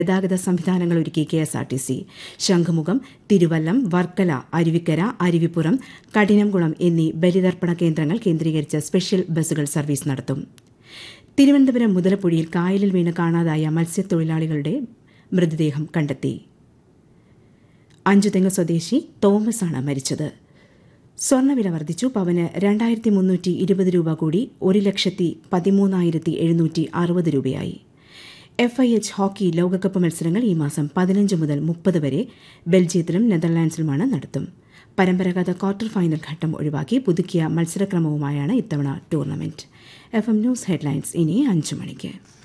ഗതാഗത സംവിധാനങ്ങൾ ഒരുക്കി K S R T C Shanghumukham Thiruvallam Varkala Aruvikkara Aruvippuram Kadinamkulam എന്നീ ബലിതർപ്പണ കേന്ദ്രങ്ങൾ കേന്ദ്രീകരിച്ച് സ്പെഷ്യൽ ബസ്സുകൾ സർവീസ് നടത്തും തിരുവനന്തപുരം മുതലപ്പുഴയിൽ കായലിൽ വീണ് കാണാതായ മത്സ്യത്തൊഴിലാളികളുടെ മൃതദേഹം കണ്ടെത്തി അഞ്ചുതെങ്ങ് സ്വദേശി തോമസ് ആണ് മരിച്ചത് സ്വർണ്ണവില വർദ്ധിച്ചു പവന് രണ്ടായിരത്തി മുന്നൂറ്റി ഇരുപത് രൂപ കൂടി ഒരു ലക്ഷത്തി പതിമൂന്നായിരത്തി എഴുന്നൂറ്റി അറുപത് രൂപയായി എഫ് ഐ എച്ച് ഹോക്കി ലോകകപ്പ് മത്സരങ്ങൾ ഈ മാസം പതിനഞ്ച് മുതൽ മുപ്പത് വരെ ബെൽജിയത്തിലും നെതർലാൻഡ്സിലുമാണ് നടത്തും പരമ്പരാഗത ക്വാർട്ടർ ഫൈനൽ ഘട്ടം ഒഴിവാക്കി പുതുക്കിയ മത്സരക്രമവുമായാണ് ഇത്തവണ tournament F M news headlines ഇനി അഞ്ചു മണിക്ക്